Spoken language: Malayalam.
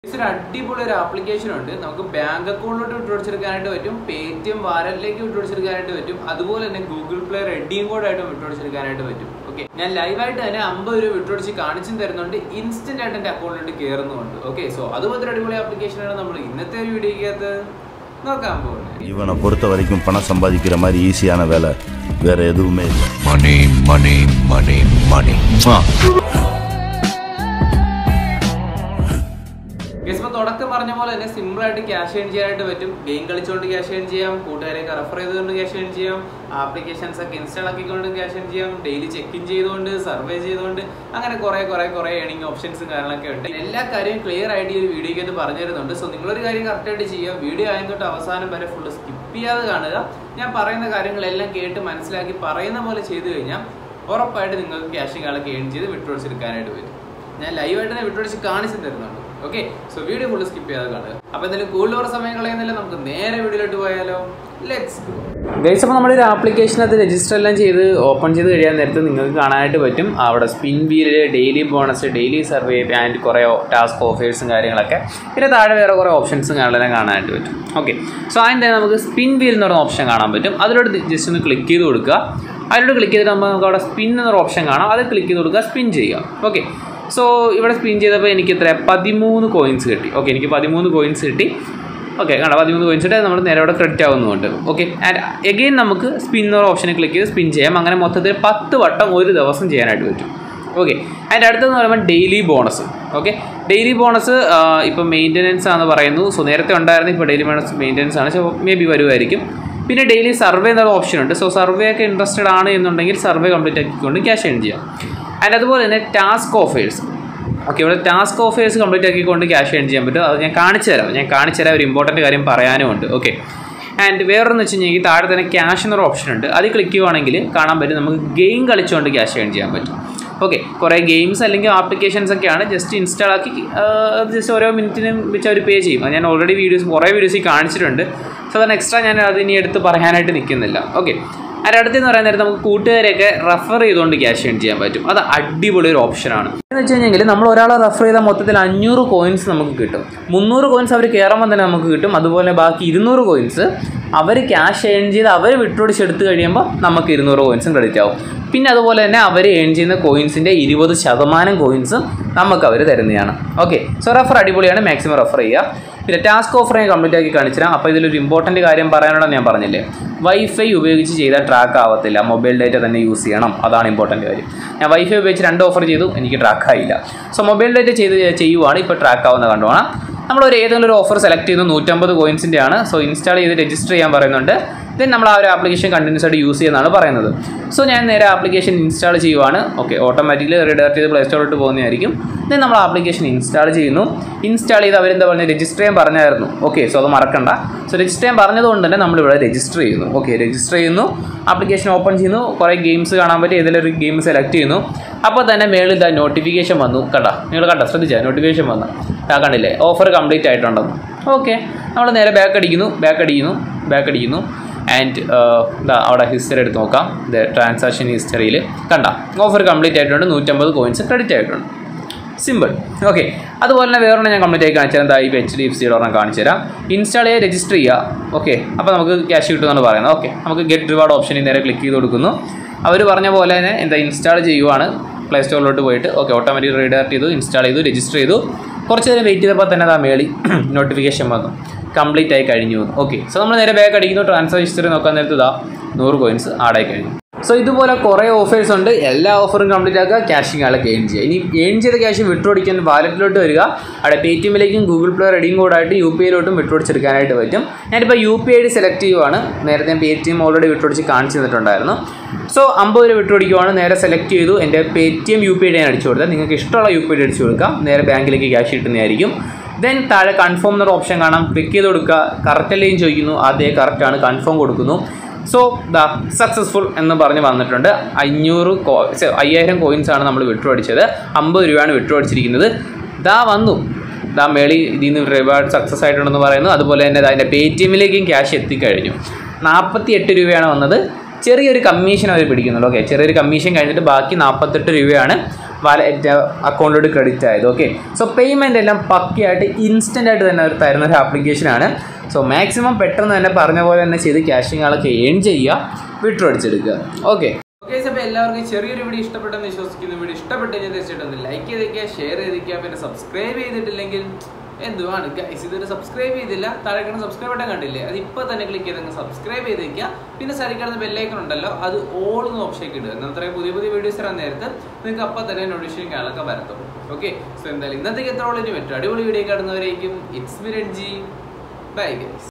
ഒരു അടിപൊളി ഒരു ആപ്ലിക്കേഷൻ ഉണ്ട് നമുക്ക് ബാങ്ക് അക്കൗണ്ടിലോട്ട് വിട്ടുപിടിച്ചെടുക്കാനായിട്ട് പറ്റും പേ ടി എം വാലറ്റിലേക്ക് വിട്ടുപിടിച്ചെടുക്കാനായിട്ട് പറ്റും അതുപോലെ തന്നെ ഗൂഗിൾ പ്ലേ റെഡിയും കോഡ് ആയിട്ടും വിട്ടുപിടിച്ചെടുക്കാനായിട്ട് പറ്റും ഓക്കെ ഞാൻ ലൈവായിട്ട് തന്നെ അമ്പത് രൂപ വിട്ടുപിടിച്ച് കാണിച്ചും തരുന്നുണ്ട് ഇൻസ്റ്റന്റ് ആയിട്ട് എൻ്റെ അക്കൗണ്ടിലോട്ട് കയറുന്നുണ്ട് ഓക്കെ സോ അതുപോലത്തെ ഒരു അടിപൊളി ആപ്ലിക്കേഷനാണ് നമ്മൾ ഇന്നത്തെ ഒരു വീഡിയോക്കകത്ത് നോക്കാൻ പോകുന്നത് இவனை பொறுத்த வரைக்கும் பணம் சம்பாதிக்கிற மாதிரி ஈஸியான வேலை வேற எதுவுமே இல்லை Money, money, money, money. Mwah. Guys ഇപ്പോൾ തുടക്കം പറഞ്ഞ പോലെ തന്നെ സിമ്പിൾ ആയിട്ട് ക്യാഷ് ഏൺ ചെയ്യാനായിട്ട് പറ്റും ഗെയിം കളിച്ചുകൊണ്ട് ക്യാഷ് ഏൺ ചെയ്യാം കൂട്ടുകാരെയൊക്കെ റെഫർ ചെയ്തുകൊണ്ട് ക്യാഷ് ഏൺ ചെയ്യാം ആപ്ലിക്കേഷൻസ് ഒക്കെ ഇൻസ്റ്റാൾ ആക്കിക്കൊണ്ട് ക്യാഷ് ഏൺ ചെയ്യാം ഡെയിലി ചെക്ക് ഇൻ ചെയ്തുകൊണ്ട് സർവേ ചെയ്തുകൊണ്ട് അങ്ങനെ കുറേ കുറേ കുറേ ഏണിംഗ് ഓപ്ഷൻസും കാര്യങ്ങളൊക്കെ ഉണ്ട് എല്ലാ കാര്യവും ക്ലിയർ ആയിട്ട് ഈ ഒരു വീഡിയോയ്ക്ക് പറഞ്ഞു തരുന്നുണ്ട് സോ നിങ്ങളൊരു കാര്യം കറക്റ്റായിട്ട് ചെയ്യുക വീഡിയോ ആദ്യം തൊട്ട് അവസാനം വരെ ഫുള്ള് സ്കിപ്പ് ചെയ്യാതെ കാണുക ഞാൻ പറയുന്ന കാര്യങ്ങളെല്ലാം കേട്ട് മനസ്സിലാക്കി പറയുന്ന പോലെ ചെയ്തു കഴിഞ്ഞാൽ ഉറപ്പായിട്ട് നിങ്ങൾക്ക് ക്യാഷും കാലൊക്കെ ഏൺ ചെയ്ത് വിട്ടുപിടിച്ചെടുക്കാനായിട്ട് വരും ഞാൻ ലൈവായിട്ട് തന്നെ വിട്ടുപിടിച്ച് കാണിച്ചു തരുന്നുണ്ട് okay so video full skip ചെയ്യാതെ കാണുക അപ്പോൾ എന്തായാലും കൂടുതൽ സമയം കളയുന്നില്ല നമുക്ക് നേരെ വീഡിയോയിലോട്ട് പോയാലോ ലെറ്റ്സ് ഗൈസ് അപ്പോൾ നമ്മുടെ ഒരു ആപ്ലിക്കേഷനകത്ത് രജിസ്റ്റർ എല്ലാം ചെയ്ത് ഓപ്പൺ ചെയ്ത് കഴിയാൻ നേരത്ത് നിങ്ങൾക്ക് കാണാനായിട്ട് പറ്റും അവിടെ spin wheel daily bonus daily survey and കുറേ ടാസ്ക് ഓഫേഴ്സും കാര്യങ്ങളൊക്കെ പിന്നെ താഴെ വേറെ കുറേ ഓപ്ഷൻസും കാര്യങ്ങളെല്ലാം കാണാനായിട്ട് പറ്റും ഓക്കെ സോ അതിൻ്റെ നമുക്ക് സ്പിൻ വീൽ എന്ന് പറയുന്ന ഓപ്ഷൻ കാണാൻ പറ്റും അതിലോട്ട് ജസ്റ്റ് ഒന്ന് ക്ലിക്ക് ചെയ്ത് കൊടുക്കുക അതിലോട്ട് ക്ലിക്ക് ചെയ്തിട്ട് നമുക്ക് അവിടെ സ്പിൻ എന്നൊരു ഓപ്ഷൻ കാണാം അത് ക്ലിക്ക് ചെയ്ത് കൊടുക്കുക സ്പിൻ ചെയ്യുക ഓക്കെ സോ ഇവിടെ സ്പിൻ ചെയ്തപ്പോൾ എനിക്ക് എത്ര പതിമൂന്ന് കോയിൻസ് കിട്ടി ഓക്കെ എനിക്ക് പതിമൂന്ന് കോയിൻസ് കിട്ടി ഓക്കെ കണ്ട പതിമൂന്ന് കോയിൻസ് കിട്ടി അത് നമ്മൾ നേരെ അവിടെ ക്രെഡിറ്റ് ആവുന്നുണ്ട് ഓക്കെ ആൻഡ് എഗെയിൻ നമുക്ക് സ്പിൻ എന്നൊരു ഓപ്ഷനെ ക്ലിക്ക് ചെയ്ത് സ്പിൻ ചെയ്യാം അങ്ങനെ മൊത്തത്തിൽ പത്ത് വട്ടം ഒരു ദിവസം ചെയ്യാനായിട്ട് പറ്റും ഓക്കെ അതിൻ്റെ അടുത്തെന്ന് പറയുമ്പോൾ daily bonus okay daily bonus ഇപ്പോൾ മെയിൻ്റനൻസ് ആണെന്ന് പറയുന്നു സോ നേരത്തെ ഉണ്ടായിരുന്നു ഇപ്പോൾ ഡെയിലി ബോണസ് മെയിൻ്റനൻസ് ആണ് സോ മേ ബി വരുമായിരിക്കും പിന്നെ ഡെയിലി സർവേ എന്നുള്ള ഓപ്ഷൻ ഉണ്ട് സോ സർവേ ഒക്കെ ഇൻട്രസ്റ്റഡ് ആണ് എന്നുണ്ടെങ്കിൽ സർവേ കംപ്ലീറ്റ് ആക്കിക്കൊണ്ട് ക്യാഷ് ഏൺ ചെയ്യാം ആൻഡ് അതുപോലെ തന്നെ ടാസ്ക് ഓഫേഴ്സ് ഓക്കെ ഇവിടെ ടാസ്ക് ഓഫേഴ്സ് കംപ്ലീറ്റ് ആക്കിക്കൊണ്ട് ക്യാഷ് ഏൺ ചെയ്യാൻ പറ്റും അത് ഞാൻ കാണിച്ചു തരാം ഞാൻ കാണിച്ചു തരാം ഒരു ഇമ്പോർട്ടൻറ്റ് കാര്യം പറയാനും ഉണ്ട് ഓക്കെ ആൻഡ് വേറൊന്ന് വെച്ച് കഴിഞ്ഞാൽ ഈ താഴെ തന്നെ ക്യാഷ് എന്നൊരു ഓപ്ഷൻ ഉണ്ട് അത് ക്ലിക്ക് ചെയ്യുവാണെങ്കിൽ കാണാൻ പറ്റും നമുക്ക് ഗെയിം കളിച്ചുകൊണ്ട് ക്യാഷ് ഏൺ ചെയ്യാൻ പറ്റും ഓക്കെ കുറേ ഗെയിംസ് അല്ലെങ്കിൽ ആപ്ലിക്കേഷൻസ് ഒക്കെയാണ് ജസ്റ്റ് ഇൻസ്റ്റാൾ ആക്കി ജസ്റ്റ് ഓരോ മിനിറ്റിനും വെച്ച് അവർ പേ ചെയ്യും അത് ഞാൻ ഓൾറെഡി വീഡിയോസ് കുറേ വീഡിയോസ് കാണിച്ചിട്ടുണ്ട് സോ അതാണ് എക്സ്ട്രാ ഞാൻ അത് ഇനി എടുത്ത് പറയാനായിട്ട് നിൽക്കുന്നില്ല ഓക്കെ അതിൻ്റെ അടുത്തെന്ന് പറയാൻ നേരത്തെ നമുക്ക് കൂട്ടുകാരെയൊക്കെ റെഫർ ചെയ്തുകൊണ്ട് ക്യാഷ് ഏൺ ചെയ്യാൻ പറ്റും അത് അടിപൊളി ഒരു ഓപ്ഷനാണ് എന്ന് വെച്ച് കഴിഞ്ഞാൽ നമ്മൾ ഒരാളെ റെഫർ ചെയ്താൽ മൊത്തത്തിൽ അഞ്ഞൂറ് കോയിൻസ് നമുക്ക് കിട്ടും മുന്നൂറ് കോയിൻസ് അവർ കയറുമ്പോൾ തന്നെ നമുക്ക് കിട്ടും അതുപോലെ ബാക്കി ഇരുന്നൂറ് കോയിൻസ് അവർ ക്യാഷ് ഏൺ ചെയ്ത് അവർ വിട്ടുപിടിച്ചെടുത്ത് കഴിയുമ്പോൾ നമുക്ക് ഇരുന്നൂറ് കോയിൻസും ക്രെഡിറ്റ് ആവും പിന്നെ അതുപോലെ തന്നെ അവർ ഏൺ ചെയ്യുന്ന കോയിൻസിൻ്റെ ഇരുപത് ശതമാനം കോയിൻസും നമുക്ക് അവർ തരുന്നതാണ് ഓക്കെ സോ റെഫർ അടിപൊളിയാണ് മാക്സിമം റെഫർ ചെയ്യുക പിന്നെ ടാസ്ക് ഓഫർ ഞാൻ കംപ്ലീറ്റ് ആക്കി കാണിച്ചുതരാം അപ്പോൾ ഇതിലൊരു ഇമ്പോർട്ടൻറ്റ് കാര്യം പറയാനുള്ളത് ഞാൻ പറഞ്ഞില്ലേ വൈഫൈ ഉപയോഗിച്ച് ചെയ്താൽ ട്രാക്ക് ആവത്തില്ല മൊബൈൽ ഡേറ്റ തന്നെ യൂസ് ചെയ്യണം അതാണ് ഇമ്പോർട്ടൻറ്റ് കാര്യം ഞാൻ വൈഫൈ ഉപയോഗിച്ച് രണ്ട് ഓഫർ ചെയ്തു എനിക്ക് ട്രാക്ക് ആയില്ല സോ മൊബൈൽ ഡേറ്റ ചെയ്ത് ചെയ്യുവാണ് ഇപ്പോൾ ട്രാക്ക് ആവുന്ന കണ്ടുപോകണം നമ്മളൊരു ഏതെങ്കിലും ഒരു ഓഫർ സെലക്ട് ചെയ്ത് നൂറ്റമ്പത് കോയിൻസിൻ്റെ ആണ് സോ ഇൻസ്റ്റാൾ ചെയ്ത് രജിസ്റ്റർ ചെയ്യാൻ പറയുന്നുണ്ട് ദെൻ നമ്മൾ ആ ഒരു ആപ്ലിക്കേഷൻ കണ്ടിന്യൂസ് ആയിട്ട് യൂസ് ചെയ്യുന്നതാണ് പറയുന്നത് സോ ഞാൻ നേരെ ആപ്ലിക്കേഷൻ ഇൻസ്റ്റാൾ ചെയ്യുവാണ് ഓക്കെ ഓട്ടോമാറ്റിക്കലി റിഡയറക്ട് ചെയ്ത് പ്ലേ സ്റ്റോറിലോട്ട് പോകുന്നതായിരിക്കും ദെൻ നമ്മൾ ആപ്ലിക്കേഷൻ ഇൻസ്റ്റാൾ ചെയ്യുന്നു ഇൻസ്റ്റാൾ ചെയ്ത് അവരെന്താ പറഞ്ഞത് രജിസ്റ്റർ ചെയ്യാൻ പറഞ്ഞായിരുന്നു ഓക്കെ സോ അത് മറക്കണ്ട സോ രജിസ്റ്റർ ചെയ്യാൻ പറഞ്ഞതുകൊണ്ട് തന്നെ നമ്മളിവിടെ രജിസ്റ്റർ ചെയ്യുന്നു ഓക്കെ രജിസ്റ്റർ ചെയ്യുന്നു ആപ്ലിക്കേഷൻ ഓപ്പൺ ചെയ്യുന്നു കുറേ ഗെയിംസ് കാണാൻ പറ്റി ഏതെങ്കിലും ഒരു ഗെയിം സെലക്ട് ചെയ്യുന്നു അപ്പോൾ തന്നെ മേളിൽ ഇതാ നോട്ടിഫിക്കേഷൻ വന്നു കണ്ട നിങ്ങൾ കണ്ട ശ്രദ്ധിച്ചാൽ നോട്ടിഫിക്കേഷൻ വന്നു ആ കണ്ടില്ലേ ഓഫർ കംപ്ലീറ്റ് ആയിട്ടുണ്ടെന്ന് ഓക്കെ നമ്മൾ നേരെ ബാക്ക് അടിക്കുന്നു ബാക്ക് അടിക്കുന്നു ബാക്ക് അടിക്കുന്നു ആൻഡ് ഇതാ അവിടെ ഹിസ്റ്ററി എടുത്ത് നോക്കാം ഇത് ട്രാൻസാക്ഷൻ ഹിസ്റ്ററിയിൽ കണ്ട ഓഫർ കംപ്ലീറ്റ് ആയിട്ടുണ്ട് നൂറ്റമ്പത് കോയിൻസ് ക്രെഡിറ്റ് ആയിട്ടുണ്ട് സിമ്പിൾ ഓക്കെ അതുപോലെ തന്നെ വേറെ ഞാൻ കംപ്ലീറ്റ് ആയി കാണിച്ചു തരാം എന്താ ഇപ്പോൾ എച്ച് ഡി എഫ് സിയുടെ ഒരെണ്ണം കാണിച്ചു തരാം ഇൻസ്റ്റാൾ ചെയ്യുക രജിസ്റ്റർ ചെയ്യുക ഓക്കെ അപ്പോൾ നമുക്ക് ക്യാഷ് കിട്ടുമെന്നാണ് പറയുന്നത് ഓക്കെ നമുക്ക് ഗെറ്റ് റിവാർഡ് ഓപ്ഷനിൽ നേരെ ക്ലിക്ക് ചെയ്ത് കൊടുക്കുന്നു അവർ പറഞ്ഞ പോലെ തന്നെ എന്താ ഇൻസ്റ്റാൾ ചെയ്യുവാണ് പ്ലേ സ്റ്റോറിലോട്ട് പോയിട്ട് ഓക്കെ ഓട്ടോമാറ്റിക് റീഡയറക്ട് ചെയ്തു ഇൻസ്റ്റാൾ ചെയ്തു രജിസ്റ്റർ ചെയ്തു കുറച്ച് നേരം വെയിറ്റ് ചെയ്തപ്പോൾ തന്നെ അതാ മേളി നോട്ടിഫിക്കേഷൻ വന്നു കംപ്ലീറ്റ് ആയി കഴിഞ്ഞു ഓക്കെ സോ നമ്മൾ നേരെ ബാക്ക് അടിക്കുന്നു ട്രാൻസ്ഫർ ഹിസ്റ്ററി നോക്കാൻ നേരത്ത് ഇതാ നൂറ് കോയിൻസ് ആഡായി കഴിഞ്ഞു സോ ഇതുപോലെ കുറേ ഓഫേഴ്സ് ഉണ്ട് എല്ലാ ഓഫറും കംപ്ലീറ്റ് ആക്കുക ക്യാഷിങ് ആളെ ഗെയിൻ ചെയ്യുക ഇനി ഗെയിൻ ചെയ്ത ക്യാഷ് വിട്ടുപിടിക്കാൻ വാലറ്റിലോട്ട് വരിക അവിടെ പേ ടി എമ്മിലേക്കും ഗൂഗിൾ പ്ലേ റെഡിയും കോഡായിട്ട് യു പി ഐയിലോട്ടും വിട്ടുപിടിച്ചെടുക്കാനായിട്ട് പറ്റും ഞാനിപ്പോൾ U P I D select ചെയ്യുവാണ് നേരത്തെ ഞാൻ പേ ടി എം ഓൾറെഡി വിട്ടുപിടിച്ച് കാണിച്ചു തന്നിട്ടുണ്ടായിരുന്നു സോ അമ്പത് രൂപ വിട്ടുപിടിക്കുവാണ് നേരെ സെലക്ട് ചെയ്തു എൻ്റെ Paytm U P I ID അടിച്ചു കൊടുത്താൽ നിങ്ങൾക്ക് ഇഷ്ടമുള്ള യു പി ഐ ഡി അടിച്ചു കൊടുക്കാം നേരെ ബാങ്കിലേക്ക് ക്യാഷ് കിട്ടുന്നതായിരിക്കും ദെൻ താഴെ കൺഫേം എന്നൊരു ഓപ്ഷൻ കാണാം ക്ലിക്ക് ചെയ്ത് കൊടുക്കുക കറക്റ്റ് അല്ലേയും ചോദിക്കുന്നു അതേ കറക്റ്റാണ് കൺഫേം കൊടുക്കുന്നു സോ ദാ സക്സസ്ഫുൾ എന്ന് പറഞ്ഞ് വന്നിട്ടുണ്ട് അഞ്ഞൂറ് കോ ഛെ, അയ്യായിരം കോയിൻസ് ആണ് നമ്മൾ വിട്ടു അടിച്ചത് അമ്പത് രൂപയാണ് വിട്ടു അടിച്ചിരിക്കുന്നത് ദാ വന്നു ദാ മേളി ഇതിൽ നിന്ന് റിവാർഡ് സക്സസ് ആയിട്ടുണ്ടെന്ന് പറയുന്നു അതുപോലെ തന്നെ അതിൻ്റെ പേ ടി എമ്മിലേക്കും ക്യാഷ് എത്തിക്കഴിഞ്ഞു നാൽപ്പത്തി എട്ട് രൂപയാണ് വന്നത് ചെറിയൊരു കമ്മീഷൻ അവർ പിടിക്കുന്നുള്ളൂ ഓക്കെ ചെറിയൊരു കമ്മീഷൻ കഴിഞ്ഞിട്ട് ബാക്കി നാൽപ്പത്തെട്ട് രൂപയാണ് വാലറ്റ് അക്കൗണ്ടിലോട്ട് ക്രെഡിറ്റ് ആയത് ഓക്കെ സോ പേയ്മെൻ്റ് എല്ലാം പക്കയായിട്ട് ഇൻസ്റ്റൻ്റ് ആയിട്ട് തന്നെ അവർ തരുന്ന ഒരു ആപ്ലിക്കേഷനാണ് സോ മാക്സിമം പെട്ടെന്ന് തന്നെ പറഞ്ഞ പോലെ തന്നെ ചെയ്ത് ക്യാഷിങ്ങുകളൊക്കെ ഏൺ ചെയ്യുക വിഡ്രോ അടിച്ചെടുക്കുക ഓക്കെ ഓക്കെ അപ്പോൾ എല്ലാവർക്കും ചെറിയൊരു വീഡിയോ ഇഷ്ടപ്പെട്ടെന്ന് വിശ്വസിക്കുന്നു വീഡിയോ ഇഷ്ടപ്പെട്ട് കഴിഞ്ഞാൽ തീർച്ചയായിട്ടും ഒന്ന് ലൈക്ക് ചെയ്തേക്കുക ഷെയർ ചെയ്തേക്കുക പിന്നെ സബ്സ്ക്രൈബ് ചെയ്തിട്ടില്ലെങ്കിൽ എന്തുവാണ് ഗൈസ് ഇതൊരു സബ്സ്ക്രൈബ് ചെയ്തില്ല താഴെ കിടന്ന് സബ്സ്ക്രൈബ് ബട്ടൺ കണ്ടില്ലേ അത് ഇപ്പോൾ തന്നെ ക്ലിക്ക് ചെയ്ത് സബ്സ്ക്രൈബ് ചെയ്തേക്കുക പിന്നെ സൈഡിൽ കിടന്ന ബെല്ലൈക്കൺ ഉണ്ടല്ലോ അത് ഓൾ എന്ന് ഓപ്ഷൻ ഇടുക എന്നാൽ അത്രയും പുതിയ പുതിയ വീഡിയോസ് ഇടാൻ നേരത്ത് നിങ്ങൾക്ക് അപ്പോൾ തന്നെ നോട്ടിഫിക്കേഷൻ കാണാനൊക്കെ വരത്തുള്ളൂ ഓക്കെ സോ എന്തായാലും ഇന്നത്തേക്ക് എത്ര ഉള്ളതിന് പറ്റും അടിപൊളി വീഡിയോ കാണുന്നവരേക്കും it's me Ranji bye guys